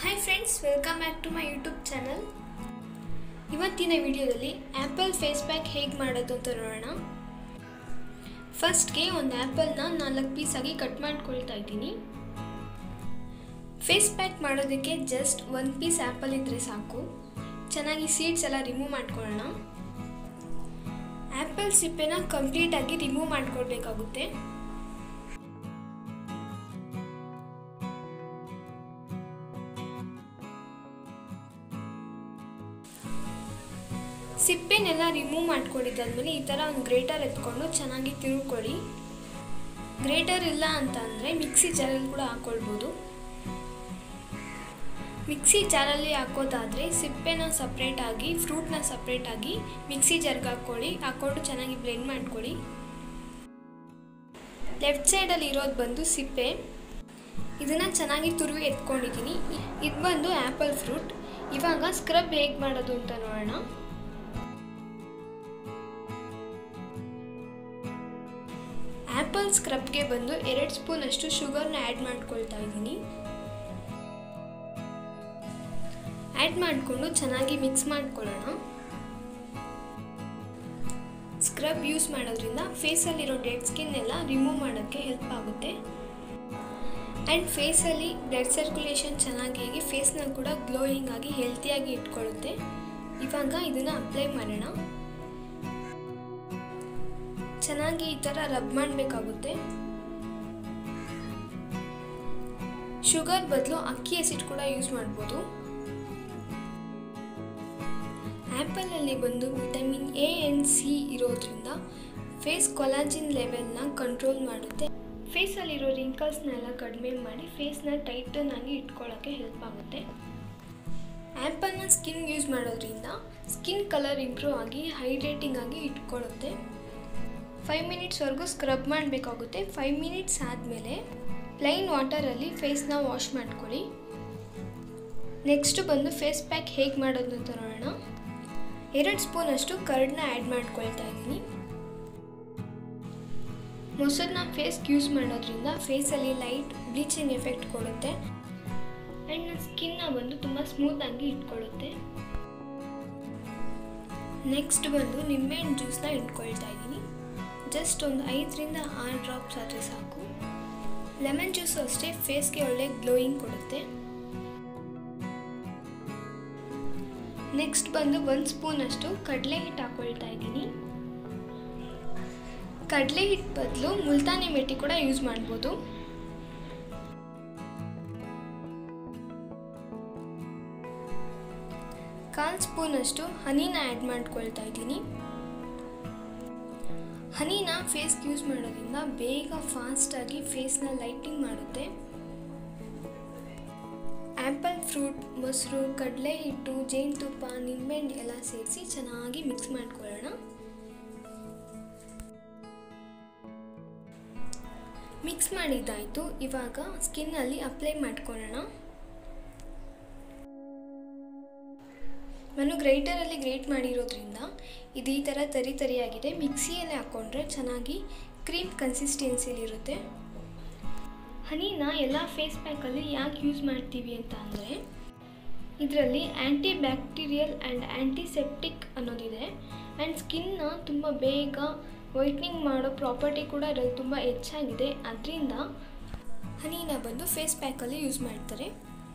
hi friends welcome back to my YouTube channel ಇವತ್ತಿನ ವಿಡಿಯೋದಲ್ಲಿ apple face pack ಹೇಗೆ ಮಾಡೋದು ಅಂತ ನೋಡೋಣ ಫಸ್ಟ್ಗೆ ಒಂದು ಆ್ಯಪಲ್ನ ನಾಲ್ಕು ಪೀಸಾಗಿ ಕಟ್ ಮಾಡ್ಕೊಳ್ತಾ ಇದ್ದೀನಿ ಫೇಸ್ ಪ್ಯಾಕ್ ಮಾಡೋದಕ್ಕೆ ಜಸ್ಟ್ ಒಂದು ಪೀಸ್ ಆ್ಯಪಲ್ ಇದ್ದರೆ ಸಾಕು ಚೆನ್ನಾಗಿ ಸೀಡ್ಸ್ ಎಲ್ಲ ರಿಮೂವ್ ಮಾಡ್ಕೊಳ್ಳೋಣ ಆ್ಯಪಲ್ ಸಿಪ್ಪೆನ ಕಂಪ್ಲೀಟಾಗಿ ರಿಮೂವ್ ಮಾಡ್ಕೊಳ್ಬೇಕಾಗುತ್ತೆ ಸಿಪ್ಪೆನೆಲ್ಲ ರಿಮೂವ್ ಮಾಡ್ಕೊಂಡಿದ್ದಾದ್ಮೇಲೆ ಈ ಥರ ಒಂದು ಗ್ರೇಟರ್ ಎತ್ಕೊಂಡು ಚೆನ್ನಾಗಿ ತಿಳ್ಕೊಳ್ಳಿ ಗ್ರೇಟರ್ ಇಲ್ಲ ಅಂತ ಅಂದರೆ ಮಿಕ್ಸಿ ಜಾರಲ್ಲಿ ಕೂಡ ಹಾಕ್ಕೊಳ್ಬೋದು ಮಿಕ್ಸಿ ಜಾರಲ್ಲಿ ಹಾಕೋದಾದರೆ ಸಿಪ್ಪೆನ ಸಪ್ರೇಟಾಗಿ ಫ್ರೂಟ್ನ ಸಪ್ರೇಟಾಗಿ ಮಿಕ್ಸಿ ಜಾರ್ಗೆ ಹಾಕ್ಕೊಳ್ಳಿ ಹಾಕ್ಕೊಂಡು ಚೆನ್ನಾಗಿ ಬ್ಲೆಂಡ್ ಮಾಡ್ಕೊಳ್ಳಿ ಲೆಫ್ಟ್ ಸೈಡಲ್ಲಿ ಇರೋದು ಬಂದು ಸಿಪ್ಪೆ ಇದನ್ನು ಚೆನ್ನಾಗಿ ತುರುವಿ ಎತ್ಕೊಂಡಿದ್ದೀನಿ ಇದು ಬಂದು ಆ್ಯಪಲ್ ಫ್ರೂಟ್ ಇವಾಗ ಸ್ಕ್ರಬ್ ಹೇಗೆ ಮಾಡೋದು ಅಂತ ನೋಡೋಣ ಆ್ಯಪಲ್ ಸ್ಕ್ರಬ್ಗೆ ಬಂದು ಎರಡು ಸ್ಪೂನ್ ಅಷ್ಟು ಶುಗರ್ನ ಆ್ಯಡ್ ಮಾಡ್ಕೊಳ್ತಾ ಇದ್ದೀನಿ ಆ್ಯಡ್ ಮಾಡಿಕೊಂಡು ಚೆನ್ನಾಗಿ ಮಿಕ್ಸ್ ಮಾಡ್ಕೊಳ್ಳೋಣ ಸ್ಕ್ರಬ್ ಯೂಸ್ ಮಾಡೋದ್ರಿಂದ ಫೇಸಲ್ಲಿರೋ ಡೆಡ್ ಸ್ಕಿನ್ ಎಲ್ಲ ರಿಮೂವ್ ಮಾಡೋಕ್ಕೆ ಹೆಲ್ಪ್ ಆಗುತ್ತೆ ಆ್ಯಂಡ್ ಫೇಸಲ್ಲಿ ಬ್ಲಡ್ ಸರ್ಕ್ಯುಲೇಷನ್ ಚೆನ್ನಾಗಿ ಫೇಸ್ನ ಕೂಡ ಗ್ಲೋಯಿಂಗ್ ಆಗಿ ಹೆಲ್ತಿಯಾಗಿ ಇಟ್ಕೊಳ್ಳುತ್ತೆ ಇವಾಗ ಇದನ್ನು ಅಪ್ಲೈ ಮಾಡೋಣ ಚೆನ್ನಾಗಿ ಈ ಥರ ರಬ್ ಮಾಡಬೇಕಾಗುತ್ತೆ ಶುಗರ್ ಬದಲು ಅಕ್ಕಿ ಎಸಿಡ್ ಕೂಡ ಯೂಸ್ ಮಾಡ್ಬೋದು ಆ್ಯಪಲಲ್ಲಿ ಬಂದು ವಿಟಮಿನ್ ಎ ಆ್ಯಂಡ್ ಸಿ ಇರೋದ್ರಿಂದ ಫೇಸ್ ಕೊಲಾಜಿನ್ ಲೆವೆಲ್ನ ಕಂಟ್ರೋಲ್ ಮಾಡುತ್ತೆ ಫೇಸಲ್ಲಿರೋ ರಿಂಕಲ್ಸ್ನೆಲ್ಲ ಕಡಿಮೆ ಮಾಡಿ ಫೇಸ್ನ ಟೈಟನ್ ಆಗಿ ಇಟ್ಕೊಳ್ಳೋಕ್ಕೆ ಹೆಲ್ಪ್ ಆಗುತ್ತೆ ಆ್ಯಪಲ್ನ ಸ್ಕಿನ್ ಯೂಸ್ ಮಾಡೋದ್ರಿಂದ ಸ್ಕಿನ್ ಕಲರ್ ಇಂಪ್ರೂವ್ ಆಗಿ ಹೈಡ್ರೇಟಿಂಗ್ ಆಗಿ ಇಟ್ಕೊಳ್ಳುತ್ತೆ ಫೈವ್ ಮಿನಿಟ್ಸ್ವರೆಗೂ ಸ್ಕ್ರಬ್ ಮಾಡಬೇಕಾಗುತ್ತೆ ಫೈವ್ ಮಿನಿಟ್ಸ್ ಆದಮೇಲೆ ಪ್ಲೈನ್ ವಾಟರಲ್ಲಿ ಫೇಸ್ನ ವಾಶ್ ಮಾಡ್ಕೊಳ್ಳಿ ನೆಕ್ಸ್ಟ್ ಬಂದು ಫೇಸ್ ಪ್ಯಾಕ್ ಹೇಗೆ ಮಾಡೋದು ಅಂತ ನೋಡೋಣ ಎರಡು ಸ್ಪೂನಷ್ಟು ಕರ್ಡ್ನ ಆ್ಯಡ್ ಮಾಡ್ಕೊಳ್ತಾ ಇದ್ದೀನಿ ಮೊಸರನ್ನ ಫೇಸ್ಗೆ ಯೂಸ್ ಮಾಡೋದ್ರಿಂದ ಫೇಸಲ್ಲಿ ಲೈಟ್ ಬ್ಲೀಚಿಂಗ್ ಎಫೆಕ್ಟ್ ಕೊಡುತ್ತೆ ಆ್ಯಂಡ್ ನನ್ನ ಸ್ಕಿನ್ನ ಬಂದು ತುಂಬ ಸ್ಮೂತಾಗಿ ಇಟ್ಕೊಳ್ಳುತ್ತೆ ನೆಕ್ಸ್ಟ್ ಬಂದು ನಿಂಬೆಹಣ್ಣು ಜ್ಯೂಸ್ನ ಇಟ್ಕೊಳ್ತಾ ಇದ್ದೀನಿ ಜಸ್ಟ್ ಒಂದು ಐದರಿಂದ ಆರು ಡ್ರಾಪ್ಸ್ ಆದರೆ ಸಾಕು ಲೆಮನ್ ಜ್ಯೂಸು ಅಷ್ಟೇ ಫೇಸ್ಗೆ ಒಳ್ಳೆ ಗ್ಲೋಯಿಂಗ್ ಕೊಡುತ್ತೆ ನೆಕ್ಸ್ಟ್ ಬಂದು ಒಂದು ಸ್ಪೂನಷ್ಟು ಕಡಲೆ ಹಿಟ್ಟು ಹಾಕೊಳ್ತಾ ಇದ್ದೀನಿ ಕಡಲೆ ಹಿಟ್ಟು ಬದಲು ಮುಲ್ತಾನಿ ಮೆಟ್ಟಿ ಕೂಡ ಯೂಸ್ ಮಾಡ್ಬೋದು ಕಾಲು ಸ್ಪೂನಷ್ಟು ಹನಿನ ಆ್ಯಡ್ ಮಾಡ್ಕೊಳ್ತಾ ಇದ್ದೀನಿ ಹನಿನ ಫೇಸ್ಗೆ ಯೂಸ್ ಮಾಡೋದ್ರಿಂದ ಬೇಗ ಫಾಸ್ಟಾಗಿ ಫೇಸ್ನ ಲೈಟಿಂಗ್ ಮಾಡುತ್ತೆ ಆ್ಯಪಲ್ ಫ್ರೂಟ್ ಮೊಸರು ಕಡಲೆ ಹಿಟ್ಟು ಜೇನುತುಪ್ಪ ನಿಂಬೆಹಣ್ಣು ಎಲ್ಲ ಸೇರಿಸಿ ಚೆನ್ನಾಗಿ ಮಿಕ್ಸ್ ಮಾಡ್ಕೊಳ್ಳೋಣ ಮಿಕ್ಸ್ ಮಾಡಿದ್ದಾಯಿತು ಇವಾಗ ಸ್ಕಿನ್ನಲ್ಲಿ ಅಪ್ಲೈ ಮಾಡ್ಕೊಳ್ಳೋಣ ನಾನು ಗ್ರೈಟರಲ್ಲಿ ಗ್ರೇಟ್ ಮಾಡಿರೋದ್ರಿಂದ ಇದು ಈ ಥರ ತರಿ ತರಿಯಾಗಿದೆ ಮಿಕ್ಸಿಯಲ್ಲಿ ಹಾಕ್ಕೊಂಡ್ರೆ ಚೆನ್ನಾಗಿ ಕ್ರೀಮ್ ಕನ್ಸಿಸ್ಟೆನ್ಸಿಲಿರುತ್ತೆ ಹನಿನ ಎಲ್ಲ ಫೇಸ್ ಪ್ಯಾಕಲ್ಲಿ ಯಾಕೆ ಯೂಸ್ ಮಾಡ್ತೀವಿ ಅಂತ ಅಂದರೆ ಇದರಲ್ಲಿ ಆ್ಯಂಟಿ ಬ್ಯಾಕ್ಟೀರಿಯಲ್ ಆ್ಯಂಡ್ ಆ್ಯಂಟಿಸೆಪ್ಟಿಕ್ ಅನ್ನೋದಿದೆ ಆ್ಯಂಡ್ ಸ್ಕಿನ್ನ ತುಂಬ ಬೇಗ ವೈಟ್ನಿಂಗ್ ಮಾಡೋ ಪ್ರಾಪರ್ಟಿ ಕೂಡ ಇದರಲ್ಲಿ ತುಂಬ ಹೆಚ್ಚಾಗಿದೆ ಅದರಿಂದ ಹನಿನ ಬಂದು ಫೇಸ್ ಪ್ಯಾಕಲ್ಲಿ ಯೂಸ್ ಮಾಡ್ತಾರೆ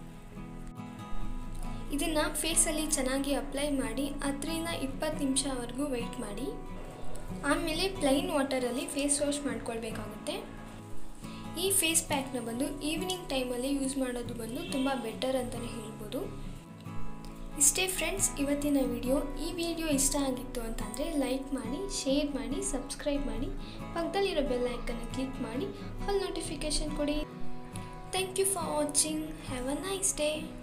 ಇದನ್ನು ಫೇಸಲ್ಲಿ ಚೆನ್ನಾಗಿ ಅಪ್ಲೈ ಮಾಡಿ ಹತ್ತರಿಂದ ಇಪ್ಪತ್ತು ನಿಮಿಷವರೆಗೂ ವೆಯ್ಟ್ ಮಾಡಿ ಆಮೇಲೆ ಪ್ಲೈನ್ ವಾಟರಲ್ಲಿ ಫೇಸ್ ವಾಶ್ ಮಾಡ್ಕೊಳ್ಬೇಕಾಗುತ್ತೆ ಈ ಫೇಸ್ ಪ್ಯಾಕ್ನ ಬಂದು ಈವ್ನಿಂಗ್ ಟೈಮಲ್ಲಿ ಯೂಸ್ ಮಾಡೋದು ಬಂದು ತುಂಬ ಬೆಟರ್ ಅಂತಲೇ ಹೇಳ್ಬೋದು ಇಷ್ಟೇ ಫ್ರೆಂಡ್ಸ್ ಇವತ್ತಿನ ವಿಡಿಯೋ ಈ ವಿಡಿಯೋ ಇಷ್ಟ ಆಗಿತ್ತು ಅಂತಂದರೆ ಲೈಕ್ ಮಾಡಿ ಶೇರ್ ಮಾಡಿ ಸಬ್ಸ್ಕ್ರೈಬ್ ಮಾಡಿ ಪಕ್ಕದಲ್ಲಿರೋ ಬೆಲ್ ಐಕನ್ನ ಕ್ಲಿಕ್ ಮಾಡಿ ಆಲ್ ನೋಟಿಫಿಕೇಷನ್ ಕೊಡಿ thank you for watching have a nice day